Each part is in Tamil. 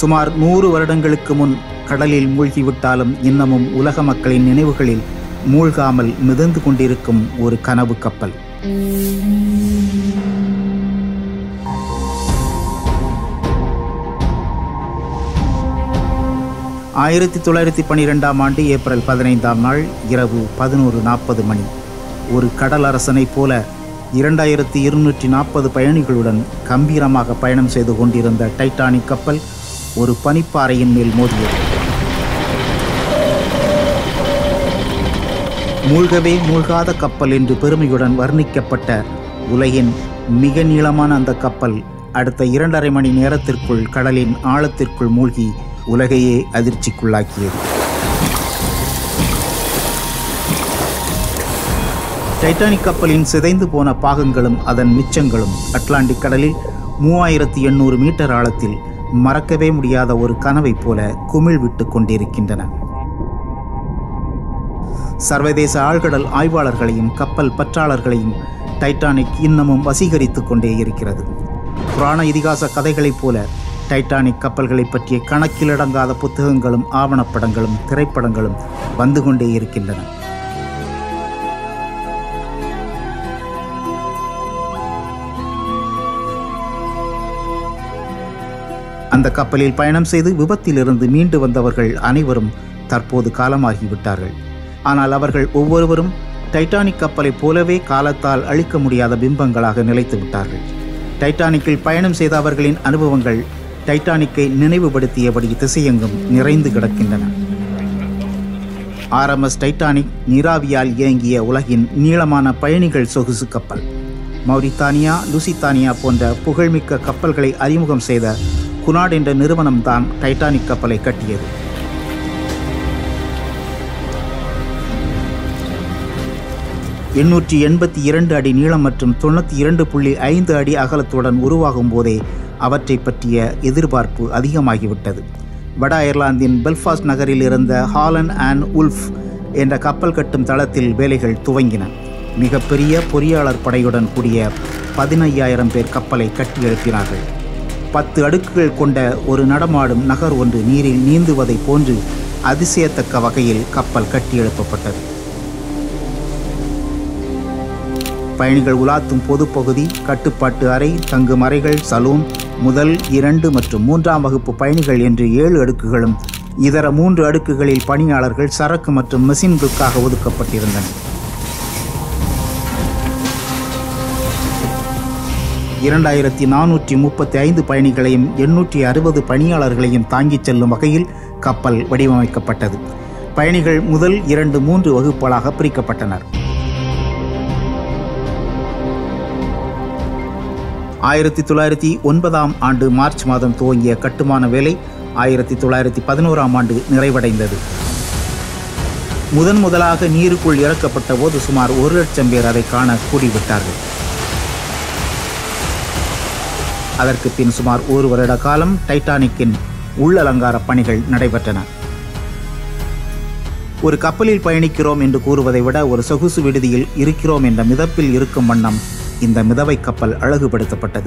சுமார் நூறு வருடங்களுக்கு முன் கடலில் மூழ்கிவிட்டாலும் இன்னமும் உலக மக்களின் நினைவுகளில் மூழ்காமல் மிதந்து கொண்டிருக்கும் ஒரு கனவு கப்பல் ஆயிரத்தி தொள்ளாயிரத்தி பன்னிரெண்டாம் ஆண்டு ஏப்ரல் பதினைந்தாம் நாள் இரவு பதினோரு நாற்பது மணி ஒரு கடல் அரசனைப் போல இரண்டாயிரத்தி இருநூற்றி நாற்பது பயணிகளுடன் கம்பீரமாக பயணம் செய்து கொண்டிருந்த டைட்டானிக் கப்பல் ஒரு பனிப்பாறையின் மேல் மோதியது மூழ்கவே மூழ்காத கப்பல் என்று பெருமையுடன் வர்ணிக்கப்பட்ட உலகின் மிக நீளமான அந்த கப்பல் அடுத்த இரண்டரை மணி நேரத்திற்குள் கடலின் ஆழத்திற்குள் மூழ்கி உலகையே அதிர்ச்சிக்குள்ளாக்கியது டைட்டானிக் கப்பலின் சிதைந்து போன பாகங்களும் அதன் மிச்சங்களும் அட்லாண்டிக் கடலில் மூவாயிரத்தி எண்ணூறு மீட்டர் ஆழத்தில் மறக்கவே முடியாத ஒரு கனவைப் போல குமிழ் விட்டு கொண்டிருக்கின்றன சர்வதேச ஆழ்கடல் ஆய்வாளர்களையும் கப்பல் பற்றாளர்களையும் டைட்டானிக் இன்னமும் வசீகரித்துக் கொண்டே இருக்கிறது புராண இதிகாச கதைகளைப் போல டைட்டானிக் கப்பல்களை பற்றிய கணக்கிலடங்காத புத்தகங்களும் ஆவணப்படங்களும் திரைப்படங்களும் வந்து கொண்டே இருக்கின்றன அந்த கப்பலில் பயணம் செய்து விபத்திலிருந்து மீண்டு வந்தவர்கள் அனைவரும் தற்போது காலமாகிவிட்டார்கள் ஆனால் அவர்கள் ஒவ்வொருவரும் டைட்டானிக் கப்பலைப் போலவே காலத்தால் அழிக்க முடியாத பிம்பங்களாக நிலைத்து விட்டார்கள் டைட்டானிக்கில் பயணம் செய்த அவர்களின் அனுபவங்கள் டைட்டானிக்கை நினைவுபடுத்தியபடி திசையெங்கும் நிறைந்து கிடக்கின்றன ஆர்எம்எஸ் டைட்டானிக் நீராவியால் இயங்கிய உலகின் நீளமான பயணிகள் சொகுசு கப்பல் மௌரித்தானியா லுசித்தானியா போன்ற புகழ்மிக்க கப்பல்களை அறிமுகம் செய்த குனாட் என்ற நிறுவனம்தான் டைட்டானிக் கப்பலை கட்டியது எண்ணூற்றி எண்பத்தி இரண்டு அடி நீளம் மற்றும் தொண்ணூற்றி இரண்டு புள்ளி ஐந்து அடி அகலத்துடன் உருவாகும் போதே அவற்றை பற்றிய எதிர்பார்ப்பு அதிகமாகிவிட்டது வட அயர்லாந்தின் பெல்ஃபாஸ்ட் நகரில் இருந்த ஹாலன் அண்ட் உல்ஃப் என்ற கப்பல் கட்டும் தளத்தில் வேலைகள் துவங்கின மிகப்பெரிய பொறியாளர் படையுடன் கூடிய பதினையாயிரம் பேர் கப்பலை கட்டி எழுப்பினார்கள் பத்து அடுக்குகள் கொண்ட ஒரு நடமாடும் நகர் ஒன்று நீரில் நீந்துவதைப் போன்று அதிசயத்தக்க வகையில் கப்பல் கட்டி எழுப்பப்பட்டது பயணிகள் உலாத்தும் பொதுப்பகுதி கட்டுப்பாட்டு அறை தங்கும் அறைகள் சலூன் முதல் இரண்டு மற்றும் மூன்றாம் வகுப்பு பயணிகள் என்று ஏழு அடுக்குகளும் இதர மூன்று அடுக்குகளில் பணியாளர்கள் சரக்கு மற்றும் மெஷின்களுக்காக ஒதுக்கப்பட்டிருந்தன இரண்டாயிரத்தி நானூற்றி முப்பத்தி ஐந்து பயணிகளையும் எண்ணூற்றி அறுபது பணியாளர்களையும் தாங்கிச் செல்லும் வகையில் கப்பல் வடிவமைக்கப்பட்டது பயணிகள் முதல் இரண்டு மூன்று வகுப்புகளாக பிரிக்கப்பட்டனர் ஆயிரத்தி தொள்ளாயிரத்தி ஒன்பதாம் ஆண்டு மார்ச் மாதம் துவங்கிய கட்டுமான வேலை ஆயிரத்தி தொள்ளாயிரத்தி பதினோராம் ஆண்டு நிறைவடைந்தது முதன் முதலாக நீருக்குள் இறக்கப்பட்ட போது சுமார் ஒரு லட்சம் பேர் அதை காண கூடிவிட்டார்கள் அதற்கு பின் சுமார் ஒரு வருட காலம் டைட்டானிக்கின் உள்ளலங்கார பணிகள் நடைபெற்றன ஒரு கப்பலில் பயணிக்கிறோம் என்று கூறுவதை விட ஒரு சொகுசு விடுதியில் இருக்கிறோம் என்ற மிதப்பில் இருக்கும் வண்ணம் இந்த மிதவை கப்பல் அழகுபடுத்தப்பட்டது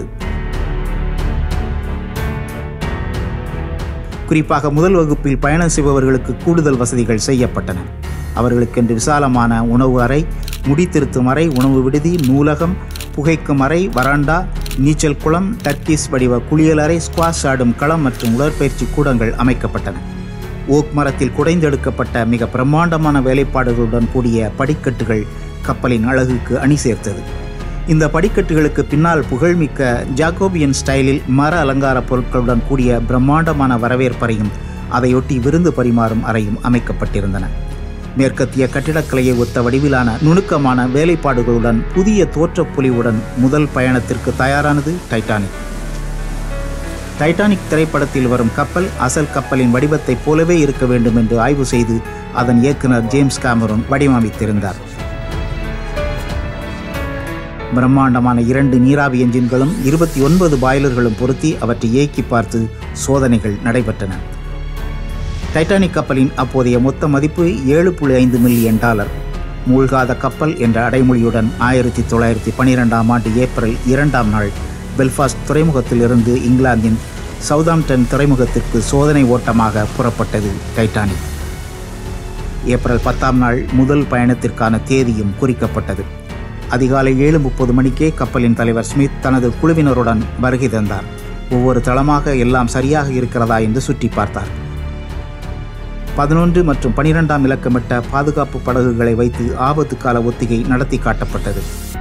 குறிப்பாக முதல் வகுப்பில் பயணம் செய்பவர்களுக்கு கூடுதல் வசதிகள் செய்யப்பட்டன அவர்களுக்கென்று விசாலமான உணவு அறை முடித்திருத்தும் அறை உணவு விடுதி நூலகம் புகைக்கும் அறை வராண்டா நீச்சல் குளம் டர்க்கிஸ் வடிவ குளியல் அறை ஸ்குவாஷ் ஆடும் களம் மற்றும் உடற்பயிற்சி கூடங்கள் அமைக்கப்பட்டன ஓக் மரத்தில் குடைந்தெடுக்கப்பட்ட மிக பிரம்மாண்டமான வேலைப்பாடுகளுடன் கூடிய படிக்கட்டுகள் கப்பலின் அழகுக்கு அணி சேர்த்தது இந்த படிக்கட்டுகளுக்கு பின்னால் புகழ்மிக்க ஜாக்கோபியன் ஸ்டைலில் மர அலங்கார பொருட்களுடன் கூடிய பிரம்மாண்டமான வரவேற்பறையும் அதையொட்டி விருந்து பரிமாறும் அறையும் அமைக்கப்பட்டிருந்தன மேற்கத்திய கட்டிடக்கலையை ஒத்த வடிவிலான நுணுக்கமான வேலைப்பாடுகளுடன் புதிய தோற்றப்பொலிவுடன் முதல் பயணத்திற்கு தயாரானது டைட்டானிக் டைட்டானிக் திரைப்படத்தில் வரும் கப்பல் அசல் கப்பலின் வடிவத்தைப் போலவே இருக்க வேண்டும் என்று ஆய்வு செய்து அதன் இயக்குனர் ஜேம்ஸ் கேமரூன் வடிவமைத்திருந்தார் பிரம்மாண்டமான இரண்டு நீராவி என்ஜின்களும் இருபத்தி ஒன்பது பாய்லர்களும் பொருத்தி அவற்றை இயக்கி பார்த்து சோதனைகள் நடைபெற்றன டைட்டானிக் கப்பலின் அப்போதைய மொத்த மதிப்பு ஏழு புள்ளி ஐந்து மில்லியன் டாலர் மூழ்காத கப்பல் என்ற அடைமொழியுடன் ஆயிரத்தி தொள்ளாயிரத்தி பனிரெண்டாம் ஆண்டு ஏப்ரல் இரண்டாம் நாள் பெல்ஃபாஸ்ட் துறைமுகத்திலிருந்து இங்கிலாந்தின் சவுதாம்டன் துறைமுகத்திற்கு சோதனை ஓட்டமாக புறப்பட்டது டைட்டானிக் ஏப்ரல் பத்தாம் நாள் முதல் பயணத்திற்கான தேதியும் குறிக்கப்பட்டது அதிகாலை ஏழு முப்பது மணிக்கே கப்பலின் தலைவர் ஸ்மித் தனது குழுவினருடன் வருகை தந்தார் ஒவ்வொரு தளமாக எல்லாம் சரியாக இருக்கிறதா என்று சுற்றி பார்த்தார் பதினொன்று மற்றும் பனிரெண்டாம் இலக்கமிட்ட பாதுகாப்பு படகுகளை வைத்து ஆபத்து கால ஒத்திகை நடத்தி காட்டப்பட்டது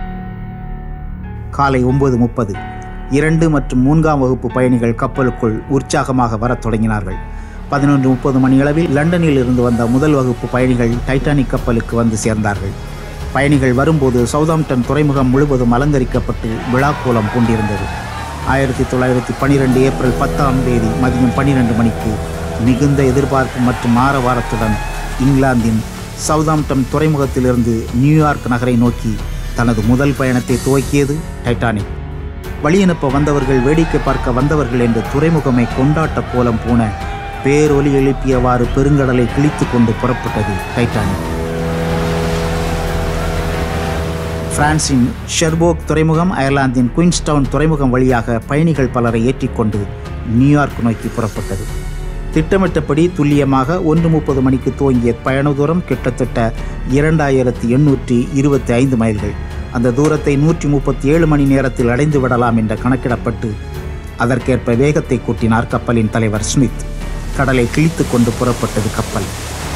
காலை ஒன்பது முப்பது இரண்டு மற்றும் மூன்றாம் வகுப்பு பயணிகள் கப்பலுக்குள் உற்சாகமாக வரத் தொடங்கினார்கள் பதினொன்று முப்பது மணியளவில் லண்டனில் இருந்து வந்த முதல் வகுப்பு பயணிகள் டைட்டானிக் கப்பலுக்கு வந்து சேர்ந்தார்கள் பயணிகள் வரும்போது சவுதாம்டன் துறைமுகம் முழுவதும் அலங்கரிக்கப்பட்டு விழாக்கோலம் கொண்டிருந்தது ஆயிரத்தி தொள்ளாயிரத்தி பனிரெண்டு ஏப்ரல் பத்தாம் தேதி மதியம் பன்னிரண்டு மணிக்கு மிகுந்த எதிர்பார்ப்பு மற்றும் ஆரவாரத்துடன் இங்கிலாந்தின் சவுதாம்டன் துறைமுகத்திலிருந்து நியூயார்க் நகரை நோக்கி தனது முதல் பயணத்தை துவக்கியது டைட்டானிக் வழியனுப்ப வந்தவர்கள் வேடிக்கை பார்க்க வந்தவர்கள் என்று துறைமுகமை கொண்டாட்ட கோலம் பூண பேரொலி எழுப்பியவாறு பெருங்கடலை கிழித்து கொண்டு புறப்பட்டது டைட்டானிக் பிரான்சின் ஷெர்போக் துறைமுகம் அயர்லாந்தின் குயின்ஸ்டவுன் துறைமுகம் வழியாக பயணிகள் பலரை ஏற்றிக்கொண்டு நியூயார்க் நோக்கி புறப்பட்டது திட்டமிட்டபடி துல்லியமாக ஒன்று முப்பது மணிக்கு துவங்கிய பயண தூரம் கிட்டத்தட்ட இரண்டாயிரத்தி எண்ணூற்றி இருபத்தி ஐந்து மைல்கள் அந்த தூரத்தை நூற்றி முப்பத்தி ஏழு மணி நேரத்தில் அடைந்து விடலாம் என்ற கணக்கிடப்பட்டு அதற்கேற்ப வேகத்தை கூட்டினார் கப்பலின் தலைவர் ஸ்மித் கடலை கிழித்து கொண்டு புறப்பட்டது கப்பல்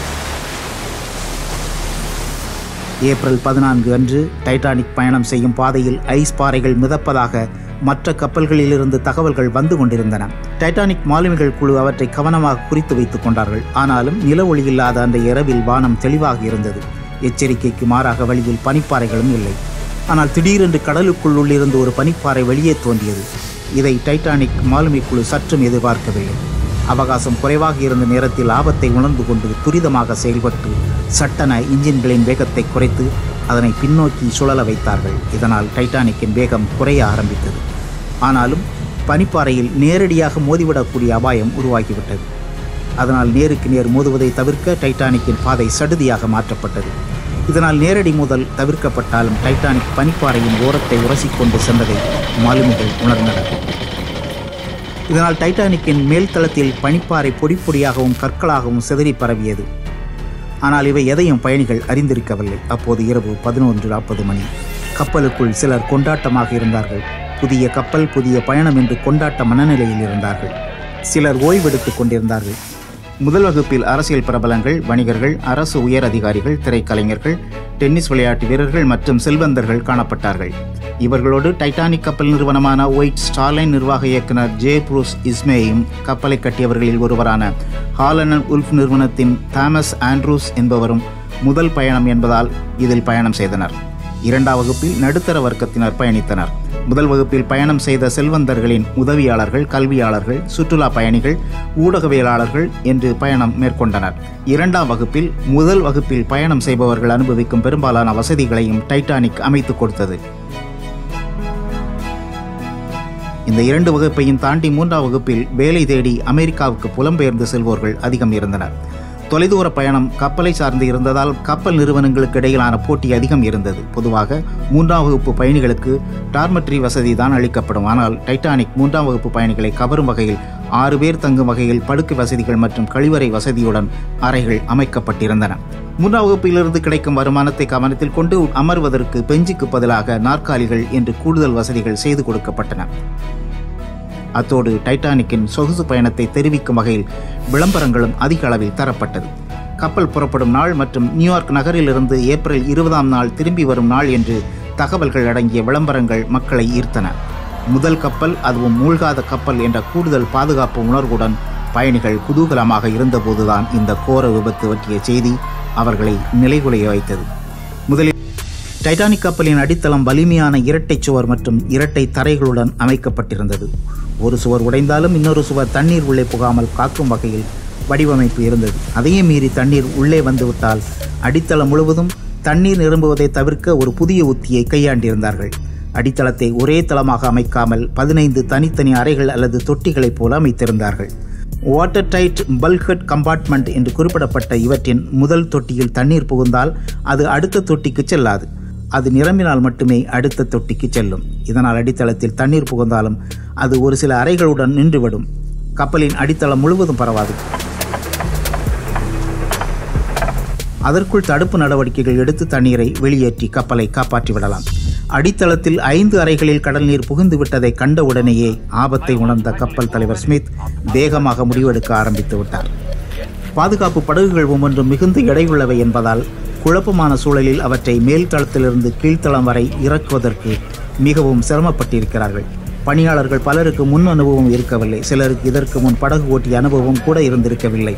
ஏப்ரல் பதினான்கு அன்று டைட்டானிக் பயணம் செய்யும் பாதையில் ஐஸ் பாறைகள் மிதப்பதாக மற்ற கப்பல்களிலிருந்து தகவல்கள் வந்து கொண்டிருந்தன டைட்டானிக் மாலுமிகள் குழு அவற்றை கவனமாக குறித்து வைத்துக் கொண்டார்கள் ஆனாலும் நில ஒளி இல்லாத அந்த இரவில் வானம் தெளிவாக இருந்தது எச்சரிக்கைக்கு மாறாக வழியில் பனிப்பாறைகளும் இல்லை ஆனால் திடீரென்று கடலுக்குள் உள்ளிருந்து ஒரு பனிப்பாறை வெளியே தோன்றியது இதை டைட்டானிக் மாலுமி குழு சற்றும் எதிர்பார்க்கவில்லை அவகாசம் குறைவாக இருந்த நேரத்தில் ஆபத்தை உணர்ந்து கொண்டு துரிதமாக செயல்பட்டு சட்டன இன்ஜின்களின் வேகத்தை குறைத்து அதனை பின்னோக்கி சுழல வைத்தார்கள் இதனால் டைட்டானிக்கின் வேகம் குறைய ஆரம்பித்தது ஆனாலும் பனிப்பாறையில் நேரடியாக மோதிவிடக்கூடிய அபாயம் உருவாகிவிட்டது அதனால் நேருக்கு நேர் மோதுவதை தவிர்க்க டைட்டானிக்கின் பாதை சடுதியாக மாற்றப்பட்டது இதனால் நேரடி மோதல் தவிர்க்கப்பட்டாலும் டைட்டானிக் பனிப்பாறையின் ஓரத்தை உரசிக்கொண்டு சென்றதை மாலுமிகள் உணர்ந்தனர் இதனால் டைட்டானிக்கின் மேல் தளத்தில் பனிப்பாறை பொடி பொடியாகவும் கற்களாகவும் சிதறி பரவியது ஆனால் இவை எதையும் பயணிகள் அறிந்திருக்கவில்லை அப்போது இரவு பதினொன்று நாற்பது மணி கப்பலுக்குள் சிலர் கொண்டாட்டமாக இருந்தார்கள் புதிய கப்பல் புதிய பயணம் என்று கொண்டாட்ட மனநிலையில் இருந்தார்கள் சிலர் ஓய்வெடுத்துக் கொண்டிருந்தார்கள் முதல் வகுப்பில் அரசியல் பிரபலங்கள் வணிகர்கள் அரசு உயர் அதிகாரிகள் திரைக்கலைஞர்கள் டென்னிஸ் விளையாட்டு வீரர்கள் மற்றும் செல்வந்தர்கள் காணப்பட்டார்கள் இவர்களோடு டைட்டானிக் கப்பல் நிறுவனமான ஒயிட் ஸ்டார்லைன் நிர்வாக இயக்குனர் ஜே ப்ரூஸ் இஸ்மேயும் கப்பலை கட்டியவர்களில் ஒருவரான ஹாலன் உல்ஃப் நிறுவனத்தின் தாமஸ் ஆண்ட்ரூஸ் என்பவரும் முதல் பயணம் என்பதால் இதில் பயணம் செய்தனர் இரண்டாம் வகுப்பில் நடுத்தர வர்க்கத்தினர் பயணித்தனர் முதல் வகுப்பில் பயணம் செய்த செல்வந்தர்களின் உதவியாளர்கள் கல்வியாளர்கள் சுற்றுலா பயணிகள் ஊடகவியலாளர்கள் என்று பயணம் மேற்கொண்டனர் இரண்டாம் வகுப்பில் முதல் வகுப்பில் பயணம் செய்பவர்கள் அனுபவிக்கும் பெரும்பாலான வசதிகளையும் டைட்டானிக் அமைத்துக் கொடுத்தது இந்த இரண்டு வகுப்பையும் தாண்டி மூன்றாம் வகுப்பில் வேலை தேடி அமெரிக்காவுக்கு புலம்பெயர்ந்து செல்வோர்கள் அதிகம் இருந்தனர் தொலைதூர பயணம் கப்பலை சார்ந்து இருந்ததால் கப்பல் நிறுவனங்களுக்கு இடையிலான போட்டி அதிகம் இருந்தது பொதுவாக மூன்றாம் வகுப்பு பயணிகளுக்கு டார்மட்ரி வசதி தான் அளிக்கப்படும் ஆனால் டைட்டானிக் மூன்றாம் வகுப்பு பயணிகளை கவரும் வகையில் ஆறு பேர் தங்கும் வகையில் படுக்கை வசதிகள் மற்றும் கழிவறை வசதியுடன் அறைகள் அமைக்கப்பட்டிருந்தன மூன்றாம் வகுப்பிலிருந்து கிடைக்கும் வருமானத்தை கவனத்தில் கொண்டு அமர்வதற்கு பெஞ்சுக்கு பதிலாக நாற்காலிகள் என்று கூடுதல் வசதிகள் செய்து கொடுக்கப்பட்டன அத்தோடு டைட்டானிக்கின் சொகுசு பயணத்தை தெரிவிக்கும் வகையில் விளம்பரங்களும் அதிக அளவில் தரப்பட்டது கப்பல் புறப்படும் நாள் மற்றும் நியூயார்க் நகரிலிருந்து ஏப்ரல் இருபதாம் நாள் திரும்பி வரும் நாள் என்று தகவல்கள் அடங்கிய விளம்பரங்கள் மக்களை ஈர்த்தன முதல் கப்பல் அதுவும் மூழ்காத கப்பல் என்ற கூடுதல் பாதுகாப்பு உணர்வுடன் பயணிகள் குதூகலமாக இருந்தபோதுதான் இந்த கோர விபத்து பற்றிய செய்தி அவர்களை நிலைகுலைய வைத்தது முதலில் டைட்டானிக் கப்பலின் அடித்தளம் வலிமையான இரட்டை சுவர் மற்றும் இரட்டை தரைகளுடன் அமைக்கப்பட்டிருந்தது ஒரு சுவர் உடைந்தாலும் இன்னொரு சுவர் தண்ணீர் உள்ளே புகாமல் காக்கும் வகையில் வடிவமைப்பு இருந்தது அதையும் மீறி தண்ணீர் உள்ளே வந்துவிட்டால் அடித்தளம் முழுவதும் தண்ணீர் நிரம்புவதை தவிர்க்க ஒரு புதிய உத்தியை கையாண்டிருந்தார்கள் அடித்தளத்தை ஒரே தளமாக அமைக்காமல் பதினைந்து தனித்தனி அறைகள் அல்லது தொட்டிகளைப் போல அமைத்திருந்தார்கள் வாட்டர் டைட் பல்ஹெட் கம்பார்ட்மெண்ட் என்று குறிப்பிடப்பட்ட இவற்றின் முதல் தொட்டியில் தண்ணீர் புகுந்தால் அது அடுத்த தொட்டிக்கு செல்லாது அது நிரம்பினால் மட்டுமே அடுத்த தொட்டிக்கு செல்லும் இதனால் அடித்தளத்தில் தண்ணீர் புகுந்தாலும் அது ஒரு சில அறைகளுடன் நின்றுவிடும் கப்பலின் அடித்தளம் முழுவதும் பரவாது அதற்குள் தடுப்பு நடவடிக்கைகள் எடுத்து தண்ணீரை வெளியேற்றி கப்பலை காப்பாற்றி விடலாம் அடித்தளத்தில் ஐந்து அறைகளில் கடல் நீர் புகுந்து விட்டதை கண்டவுடனேயே ஆபத்தை உணர்ந்த கப்பல் தலைவர் ஸ்மித் வேகமாக முடிவெடுக்க ஆரம்பித்து விட்டார் பாதுகாப்பு படகுகள் ஒவ்வொன்றும் மிகுந்த எடையுள்ளவை என்பதால் குழப்பமான சூழலில் அவற்றை மேல் தளத்திலிருந்து கீழ்த்தளம் வரை இறக்குவதற்கு மிகவும் சிரமப்பட்டிருக்கிறார்கள் பணியாளர்கள் பலருக்கு முன் அனுபவம் இருக்கவில்லை சிலருக்கு இதற்கு முன் படகு ஓட்டிய அனுபவம் கூட இருந்திருக்கவில்லை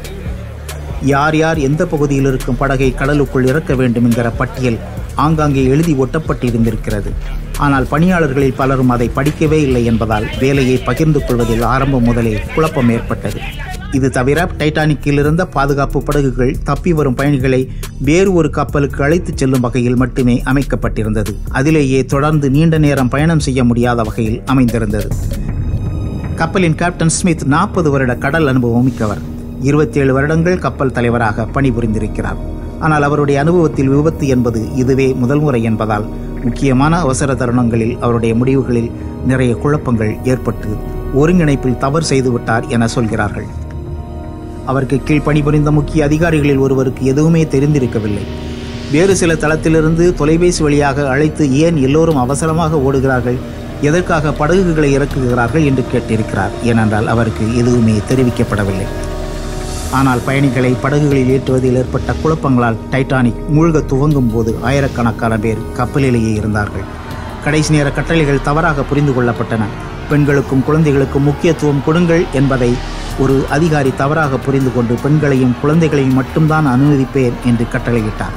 யார் யார் எந்த பகுதியில் இருக்கும் படகை கடலுக்குள் இறக்க வேண்டும் என்கிற பட்டியல் ஆங்காங்கே எழுதி ஒட்டப்பட்டிருந்திருக்கிறது ஆனால் பணியாளர்களில் பலரும் அதை படிக்கவே இல்லை என்பதால் வேலையை பகிர்ந்து கொள்வதில் ஆரம்பம் முதலே குழப்பம் ஏற்பட்டது இது தவிர டைட்டானிக்கில் இருந்த பாதுகாப்பு படகுகள் தப்பி வரும் பயணிகளை வேறு ஒரு கப்பலுக்கு அழைத்துச் செல்லும் வகையில் மட்டுமே அமைக்கப்பட்டிருந்தது அதிலேயே தொடர்ந்து நீண்ட நேரம் பயணம் செய்ய முடியாத வகையில் அமைந்திருந்தது கப்பலின் கேப்டன் ஸ்மித் நாற்பது வருட கடல் அனுபவம் மிக்கவர் இருபத்தி ஏழு வருடங்கள் கப்பல் தலைவராக பணிபுரிந்திருக்கிறார் ஆனால் அவருடைய அனுபவத்தில் விபத்து என்பது இதுவே முதல் முறை என்பதால் முக்கியமான அவசர தருணங்களில் அவருடைய முடிவுகளில் நிறைய குழப்பங்கள் ஏற்பட்டு ஒருங்கிணைப்பில் தவறு செய்துவிட்டார் என சொல்கிறார்கள் அவருக்கு கீழ் பணிபுரிந்த முக்கிய அதிகாரிகளில் ஒருவருக்கு எதுவுமே தெரிந்திருக்கவில்லை வேறு சில தளத்திலிருந்து தொலைபேசி வழியாக அழைத்து ஏன் எல்லோரும் அவசரமாக ஓடுகிறார்கள் எதற்காக படகுகளை இறக்குகிறார்கள் என்று கேட்டிருக்கிறார் ஏனென்றால் அவருக்கு எதுவுமே தெரிவிக்கப்படவில்லை ஆனால் பயணிகளை படகுகளில் ஏற்றுவதில் ஏற்பட்ட குழப்பங்களால் டைட்டானிக் மூழ்க துவங்கும் போது ஆயிரக்கணக்கான பேர் கப்பலிலேயே இருந்தார்கள் கடைசி நேர கட்டளைகள் தவறாக புரிந்து கொள்ளப்பட்டன பெண்களுக்கும் குழந்தைகளுக்கும் முக்கியத்துவம் கொடுங்கள் என்பதை ஒரு அதிகாரி தவறாக புரிந்து கொண்டு பெண்களையும் குழந்தைகளையும் மட்டும்தான் அனுமதிப்பேன் என்று கட்டளையிட்டார்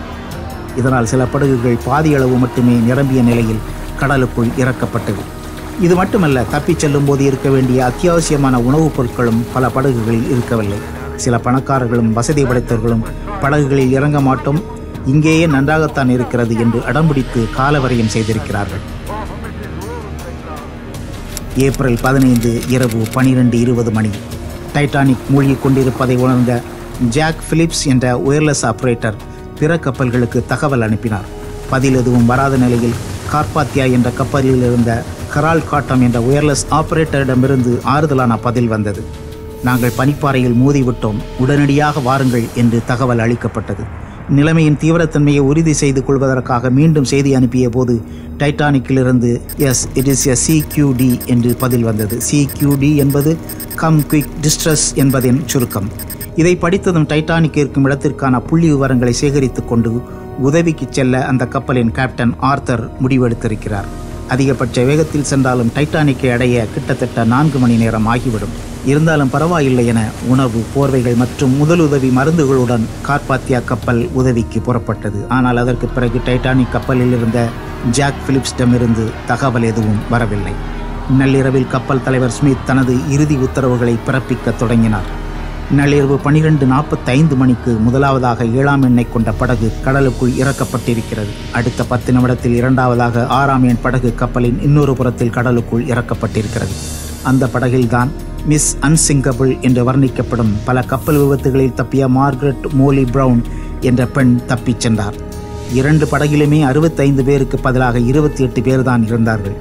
இதனால் சில படகுகள் பாதியளவு மட்டுமே நிரம்பிய நிலையில் கடலுக்குள் இறக்கப்பட்டது இது மட்டுமல்ல தப்பிச் செல்லும் போது இருக்க வேண்டிய அத்தியாவசியமான உணவுப் பொருட்களும் பல படகுகளில் இருக்கவில்லை சில பணக்காரர்களும் வசதி படைத்தவர்களும் படகுகளில் இறங்க மாட்டோம் இங்கேயே நன்றாகத்தான் இருக்கிறது என்று அடம்பிடித்து காலவரையும் செய்திருக்கிறார்கள் ஏப்ரல் பதினைந்து இரவு பனிரெண்டு இருபது மணி டைட்டானிக் மூழ்கிக் கொண்டிருப்பதை உணர்ந்த ஜாக் பிலிப்ஸ் என்ற ஒயர்லெஸ் ஆபரேட்டர் பிற கப்பல்களுக்கு தகவல் அனுப்பினார் பதில் எதுவும் வராத நிலையில் கார்பாத்தியா என்ற கப்பலில் இருந்த கரால் காட்டம் என்ற ஒயர்லெஸ் ஆபரேட்டரிடமிருந்து ஆறுதலான பதில் வந்தது நாங்கள் பனிப்பாறையில் மோதிவிட்டோம் உடனடியாக வாருங்கள் என்று தகவல் அளிக்கப்பட்டது நிலைமையின் தீவிரத்தன்மையை உறுதி செய்து கொள்வதற்காக மீண்டும் செய்தி அனுப்பிய போது டைட்டானிக்கிலிருந்து yes it is a CQD என்று பதில் வந்தது சிக்யூடி என்பது கம் குயிக் டிஸ்ட்ரஸ் என்பதின் சுருக்கம் இதை படித்ததும் டைட்டானிக் இருக்கும் இடத்திற்கான புள்ளி விவரங்களை சேகரித்துக் கொண்டு உதவிக்கு செல்ல அந்த கப்பலின் கேப்டன் ஆர்த்தர் முடிவெடுத்திருக்கிறார் அதிகபட்ச வேகத்தில் சென்றாலும் டைட்டானிக்கை அடைய கிட்டத்தட்ட நான்கு மணி நேரம் ஆகிவிடும் இருந்தாலும் பரவாயில்லை என உணவு போர்வைகள் மற்றும் முதலுதவி மருந்துகளுடன் கார்பாத்தியா கப்பல் உதவிக்கு புறப்பட்டது ஆனால் அதற்கு பிறகு டைட்டானிக் கப்பலில் இருந்த ஜாக் பிலிப்ஸிடமிருந்து தகவல் எதுவும் வரவில்லை நள்ளிரவில் கப்பல் தலைவர் ஸ்மித் தனது இறுதி உத்தரவுகளை பிறப்பிக்க தொடங்கினார் நள்ளிரவு பனிரெண்டு நாற்பத்தைந்து மணிக்கு முதலாவதாக ஏழாம் எண்ணை கொண்ட படகு கடலுக்குள் இறக்கப்பட்டிருக்கிறது அடுத்த பத்து நிமிடத்தில் இரண்டாவதாக ஆறாம் எண் படகு கப்பலின் இன்னொரு புறத்தில் கடலுக்குள் இறக்கப்பட்டிருக்கிறது அந்த படகில்தான் மிஸ் அன்சிங்கபிள் என்று வர்ணிக்கப்படும் பல கப்பல் விபத்துகளில் தப்பிய மார்கரெட் மோலி பிரவுன் என்ற பெண் தப்பிச் சென்றார் இரண்டு படகிலுமே அறுபத்தைந்து பேருக்கு பதிலாக இருபத்தி எட்டு பேர் தான் இருந்தார்கள்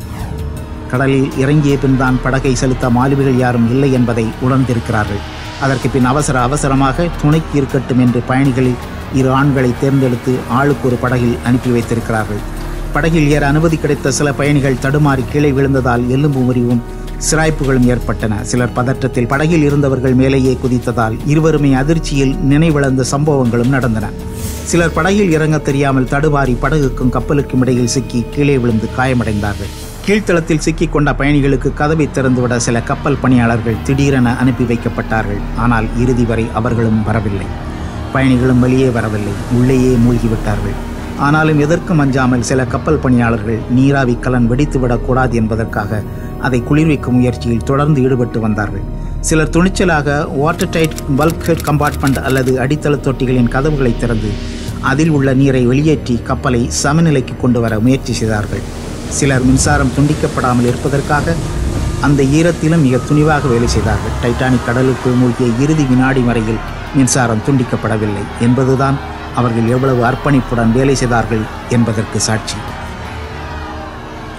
கடலில் இறங்கிய பின் தான் படகை செலுத்த மாலுமிகள் யாரும் இல்லை என்பதை உணர்ந்திருக்கிறார்கள் அதற்கு பின் அவசர அவசரமாக துணைக்கு இருக்கட்டும் என்று பயணிகளில் இரு ஆண்களை தேர்ந்தெடுத்து ஆளுக்கு ஒரு படகில் அனுப்பி வைத்திருக்கிறார்கள் படகில் ஏற அனுமதி கிடைத்த சில பயணிகள் தடுமாறி கீழே விழுந்ததால் எலும்பு முறிவும் சிராய்ப்புகளும் ஏற்பட்டன சிலர் பதற்றத்தில் படகில் இருந்தவர்கள் மேலேயே குதித்ததால் இருவருமே அதிர்ச்சியில் நினைவிழந்த சம்பவங்களும் நடந்தன சிலர் படகில் இறங்க தெரியாமல் தடுமாறி படகுக்கும் கப்பலுக்கும் இடையில் சிக்கி கீழே விழுந்து காயமடைந்தார்கள் கீழ்த்தளத்தில் சிக்கிக் கொண்ட பயணிகளுக்கு கதவை திறந்துவிட சில கப்பல் பணியாளர்கள் திடீரென அனுப்பி வைக்கப்பட்டார்கள் ஆனால் இறுதி வரை அவர்களும் வரவில்லை பயணிகளும் வெளியே வரவில்லை உள்ளேயே மூழ்கிவிட்டார்கள் ஆனாலும் எதற்கும் அஞ்சாமல் சில கப்பல் பணியாளர்கள் நீராவி கலன் வெடித்துவிடக்கூடாது என்பதற்காக அதை குளிர்விக்கும் முயற்சியில் தொடர்ந்து ஈடுபட்டு வந்தார்கள் சிலர் துணிச்சலாக வாட்டர் டைட் பல்க் கம்பார்ட்மெண்ட் அல்லது அடித்தள தொட்டிகளின் கதவுகளை திறந்து அதில் உள்ள நீரை வெளியேற்றி கப்பலை சமநிலைக்கு கொண்டு வர முயற்சி செய்தார்கள் சிலர் மின்சாரம் துண்டிக்கப்படாமல் இருப்பதற்காக அந்த ஈரத்திலும் மிக துணிவாக வேலை செய்தார்கள் டைட்டானிக் கடலுக்குள் மூழ்கிய இறுதி வினாடி வரையில் மின்சாரம் துண்டிக்கப்படவில்லை என்பதுதான் அவர்கள் எவ்வளவு அர்ப்பணிப்புடன் வேலை செய்தார்கள் என்பதற்கு சாட்சி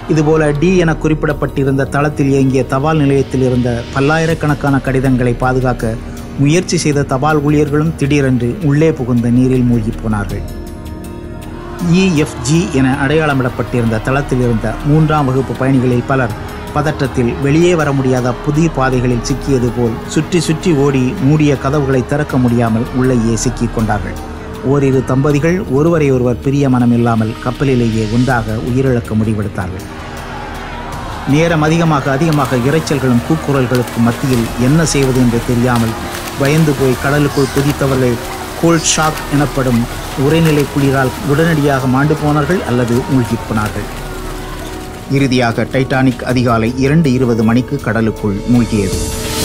இதுபோல டி என குறிப்பிடப்பட்டிருந்த தளத்தில் இயங்கிய தபால் நிலையத்தில் இருந்த பல்லாயிரக்கணக்கான கடிதங்களை பாதுகாக்க முயற்சி செய்த தபால் ஊழியர்களும் திடீரென்று உள்ளே புகுந்த நீரில் மூழ்கி போனார்கள் இஎஃப்ஜி என அடையாளமிடப்பட்டிருந்த தளத்தில் இருந்த மூன்றாம் வகுப்பு பயணிகளில் பலர் பதற்றத்தில் வெளியே வர முடியாத புதிர் பாதைகளில் சிக்கியது போல் சுற்றி சுற்றி ஓடி மூடிய கதவுகளை திறக்க முடியாமல் உள்ளேயே சிக்கிக் கொண்டார்கள் ஓரிரு தம்பதிகள் ஒருவரை ஒருவர் பிரிய மனம் இல்லாமல் கப்பலிலேயே ஒன்றாக உயிரிழக்க முடிவெடுத்தார்கள் நேரம் அதிகமாக அதிகமாக இரைச்சல்களும் கூக்குரல்களுக்கும் மத்தியில் என்ன செய்வது என்று தெரியாமல் பயந்து போய் கடலுக்குள் குதித்தவர்கள் கோல்ட் ஷாக் எனப்படும் உரைநிலை குளிரால் உடனடியாக மாண்டு போனார்கள் அல்லது மூழ்கிப் போனார்கள் இறுதியாக டைட்டானிக் அதிகாலை இரண்டு இருபது மணிக்கு கடலுக்குள் மூழ்கியது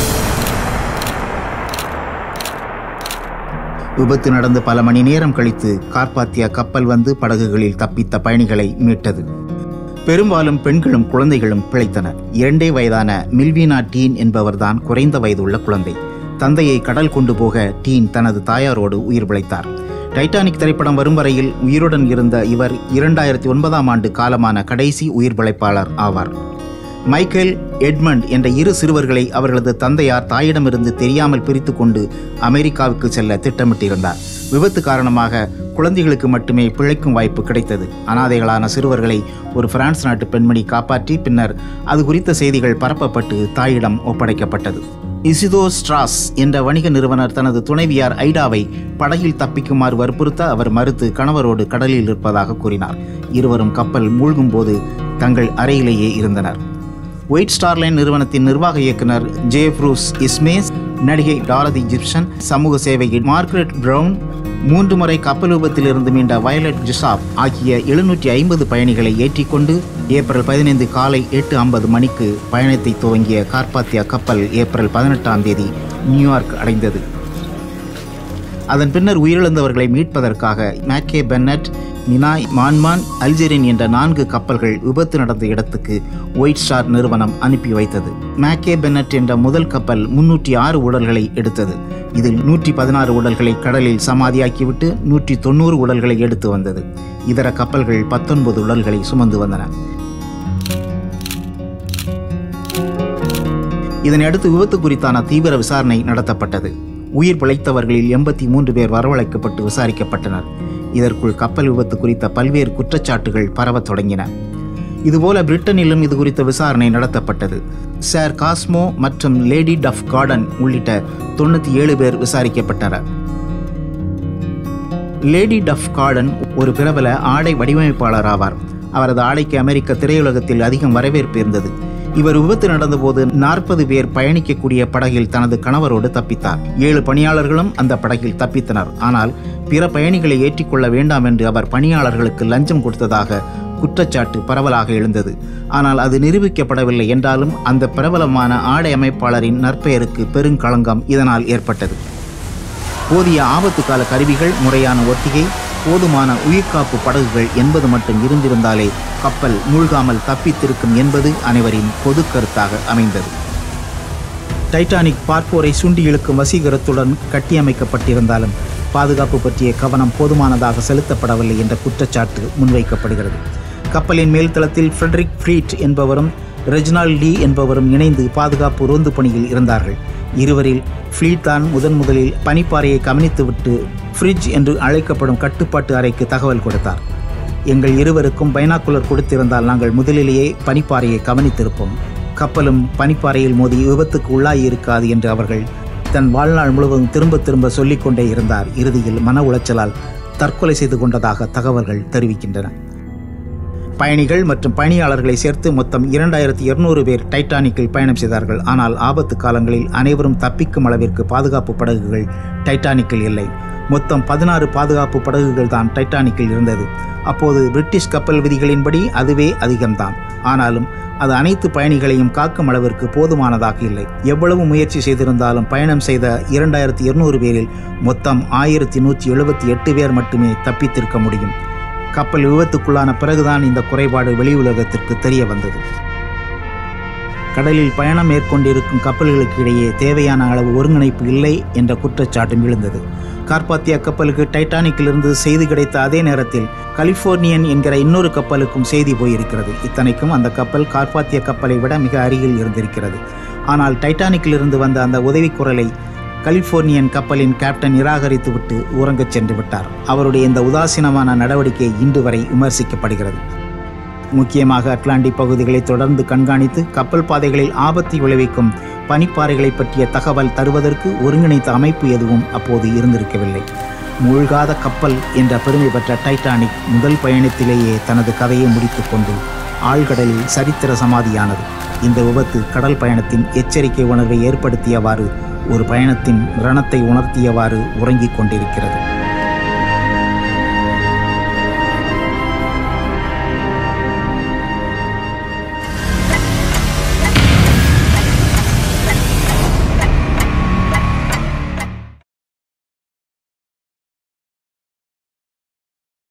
விபத்து நடந்து பல மணி நேரம் கழித்து கார்பாத்தியா கப்பல் வந்து படகுகளில் தப்பித்த பயணிகளை மீட்டது பெரும்பாலும் பெண்களும் குழந்தைகளும் பிழைத்தனர் இரண்டே வயதான மில்வினா டீன் என்பவர்தான் குறைந்த வயதுள்ள குழந்தை தந்தையை கடல் கொண்டு போக டீன் தனது தாயாரோடு உயிர் பிழைத்தார் டைட்டானிக் திரைப்படம் வரும் வரையில் உயிருடன் இருந்த இவர் இரண்டாயிரத்தி ஒன்பதாம் ஆண்டு காலமான கடைசி உயிர் பிழைப்பாளர் ஆவார் மைக்கேல் எட்மண்ட் என்ற இரு சிறுவர்களை அவர்களது தந்தையார் தாயிடமிருந்து தெரியாமல் பிரித்து கொண்டு அமெரிக்காவுக்கு செல்ல திட்டமிட்டிருந்தார் விபத்து காரணமாக குழந்தைகளுக்கு மட்டுமே பிழைக்கும் வாய்ப்பு கிடைத்தது அனாதைகளான சிறுவர்களை ஒரு பிரான்ஸ் நாட்டு பெண்மணி காப்பாற்றி பின்னர் அது குறித்த செய்திகள் பரப்பப்பட்டு தாயிடம் ஒப்படைக்கப்பட்டது இசிதோ ஸ்ட்ராஸ் என்ற வணிக நிறுவனர் தனது துணைவியார் ஐடாவை படகில் தப்பிக்குமாறு வற்புறுத்த அவர் மறுத்து கணவரோடு கடலில் இருப்பதாக கூறினார் இருவரும் கப்பல் மூழ்கும் போது தங்கள் அறையிலேயே இருந்தனர் ஒயிட் ஸ்டார்லைன் நிறுவனத்தின் நிர்வாக இயக்குனர் ஜே ப்ரூஸ் இஸ்மேஸ் நடிகை டாரதி ஜிப்சன் சமூக சேவையில் மார்கரெட் பிரவுன் மூன்று முறை கப்பல் விபத்திலிருந்து மீண்ட வயலட் ஜிசாப் ஆகிய எழுநூற்றி ஐம்பது பயணிகளை ஏற்றிக்கொண்டு ஏப்ரல் பதினைந்து காலை எட்டு ஐம்பது மணிக்கு பயணத்தை துவங்கிய கார்பாத்தியா கப்பல் ஏப்ரல் பதினெட்டாம் தேதி நியூயார்க் அடைந்தது அதன் பின்னர் உயிரிழந்தவர்களை மீட்பதற்காக மேக்கே பென்னட் மினாய் மான்மான் அல்ஜெரின் என்ற நான்கு கப்பல்கள் விபத்து நடந்த இடத்துக்கு ஒயிட் ஸ்டார் நிறுவனம் அனுப்பி வைத்தது மேக்கே பென்னட் என்ற முதல் கப்பல் முன்னூற்றி ஆறு உடல்களை எடுத்தது இதில் நூற்றி பதினாறு உடல்களை கடலில் சமாதியாக்கிவிட்டு நூற்றி தொண்ணூறு உடல்களை எடுத்து வந்தது இதர கப்பல்கள் பத்தொன்பது உடல்களை சுமந்து வந்தன இதனையடுத்து விபத்து குறித்தான தீவிர விசாரணை நடத்தப்பட்டது உயிர் பிழைத்தவர்களில் எண்பத்தி மூன்று பேர் வரவழைக்கப்பட்டு விசாரிக்கப்பட்டனர் இதற்குள் கப்பல் விபத்து குறித்த பல்வேறு குற்றச்சாட்டுகள் பரவத் தொடங்கின இதுபோல பிரிட்டனிலும் இது குறித்த விசாரணை நடத்தப்பட்டது சார் காஸ்மோ மற்றும் லேடி டஃப் கார்டன் உள்ளிட்ட தொண்ணூற்றி ஏழு பேர் விசாரிக்கப்பட்டனர் லேடி டஃப் கார்டன் ஒரு பிரபல ஆடை வடிவமைப்பாளர் ஆவார் அவரது ஆடைக்கு அமெரிக்க திரையுலகத்தில் அதிகம் வரவேற்பு இருந்தது இவர் விபத்து நடந்தபோது நாற்பது பேர் பயணிக்கக்கூடிய படகில் தனது கணவரோடு தப்பித்தார் ஏழு பணியாளர்களும் அந்த படகில் தப்பித்தனர் ஆனால் பிற பயணிகளை ஏற்றிக்கொள்ள வேண்டாம் என்று அவர் பணியாளர்களுக்கு லஞ்சம் கொடுத்ததாக குற்றச்சாட்டு பரவலாக எழுந்தது ஆனால் அது நிரூபிக்கப்படவில்லை என்றாலும் அந்த பிரபலமான ஆடை அமைப்பாளரின் நற்பெயருக்கு பெருங்களங்கம் இதனால் ஏற்பட்டது போதிய ஆபத்து கால கருவிகள் முறையான ஒத்திகை போதுமான உயிர்காப்பு படகுகள் என்பது மட்டும் இருந்திருந்தாலே கப்பல் மூழ்காமல் தப்பித்திருக்கும் என்பது அனைவரின் பொது கருத்தாக அமைந்தது டைட்டானிக் பார்ப்போரை சுண்டி இழுக்கும் வசீகரத்துடன் கட்டியமைக்கப்பட்டிருந்தாலும் பாதுகாப்பு பற்றிய கவனம் போதுமானதாக செலுத்தப்படவில்லை என்ற குற்றச்சாட்டு முன்வைக்கப்படுகிறது கப்பலின் மேல்தளத்தில் ஃப்ரெட்ரிக் ஃப்ரீட் என்பவரும் ரெஜினால் லீ என்பவரும் இணைந்து பாதுகாப்பு ரோந்து பணியில் இருந்தார்கள் இருவரில் ஃப்ளீட் தான் முதன் முதலில் பனிப்பாறையை கவனித்துவிட்டு ஃப்ரிட்ஜ் என்று அழைக்கப்படும் கட்டுப்பாட்டு அறைக்கு தகவல் கொடுத்தார் எங்கள் இருவருக்கும் பைனாக்குலர் கொடுத்திருந்தால் நாங்கள் முதலிலேயே பனிப்பாறையை கவனித்திருப்போம் கப்பலும் பனிப்பாறையில் மோதி விபத்துக்கு உள்ளாகி இருக்காது என்று அவர்கள் தன் வாழ்நாள் முழுவதும் திரும்ப திரும்ப சொல்லிக்கொண்டே இருந்தார் இறுதியில் மன உளைச்சலால் தற்கொலை செய்து கொண்டதாக தகவல்கள் தெரிவிக்கின்றன பயணிகள் மற்றும் பயணியாளர்களை சேர்த்து மொத்தம் இரண்டாயிரத்தி இருநூறு பேர் டைட்டானிக்கில் பயணம் செய்தார்கள் ஆனால் ஆபத்து காலங்களில் அனைவரும் தப்பிக்கும் அளவிற்கு பாதுகாப்பு படகுகள் டைட்டானிக்கில் இல்லை மொத்தம் பதினாறு பாதுகாப்பு படகுகள் தான் டைட்டானிக்கில் இருந்தது அப்போது பிரிட்டிஷ் கப்பல் விதிகளின்படி அதுவே அதிகம்தான் ஆனாலும் அது அனைத்து பயணிகளையும் காக்கும் அளவிற்கு போதுமானதாக இல்லை எவ்வளவு முயற்சி செய்திருந்தாலும் பயணம் செய்த இரண்டாயிரத்தி இருநூறு பேரில் மொத்தம் ஆயிரத்தி நூற்றி எழுபத்தி எட்டு பேர் மட்டுமே தப்பித்திருக்க முடியும் கப்பல் விபத்துக்குள்ளான பிறகுதான் இந்த குறைபாடு வெளி உலகத்திற்கு தெரிய வந்தது கடலில் பயணம் மேற்கொண்டிருக்கும் கப்பல்களுக்கு இடையே தேவையான அளவு ஒருங்கிணைப்பு இல்லை என்ற குற்றச்சாட்டும் எழுந்தது கார்பாத்தியா கப்பலுக்கு டைட்டானிக்கிலிருந்து செய்தி கிடைத்த அதே நேரத்தில் கலிபோர்னியன் என்கிற இன்னொரு கப்பலுக்கும் செய்தி போயிருக்கிறது இத்தனைக்கும் அந்த கப்பல் கார்பாத்திய கப்பலை விட மிக அருகில் இருந்திருக்கிறது ஆனால் டைட்டானிக்கிலிருந்து வந்த அந்த உதவி குரலை கலிபோர்னியன் கப்பலின் கேப்டன் நிராகரித்துவிட்டு உறங்கச் சென்று விட்டார் அவருடைய இந்த உதாசீனமான நடவடிக்கை இன்று வரை விமர்சிக்கப்படுகிறது முக்கியமாக அட்லாண்டிக் பகுதிகளை தொடர்ந்து கண்காணித்து கப்பல் பாதைகளில் ஆபத்தை விளைவிக்கும் பனிப்பாறைகளை பற்றிய தகவல் தருவதற்கு ஒருங்கிணைத்த அமைப்பு எதுவும் அப்போது இருந்திருக்கவில்லை மூழ்காத கப்பல் என்ற பெருமை பெற்ற டைட்டானிக் முதல் பயணத்திலேயே தனது கதையை முடித்துக்கொண்டு ஆழ்கடலில் சரித்திர சமாதியானது இந்த விபத்து கடல் பயணத்தின் எச்சரிக்கை உணர்வை ஏற்படுத்தியவாறு ஒரு பயணத்தின் ரணத்தை உணர்த்தியவாறு உறங்கிக் கொண்டிருக்கிறது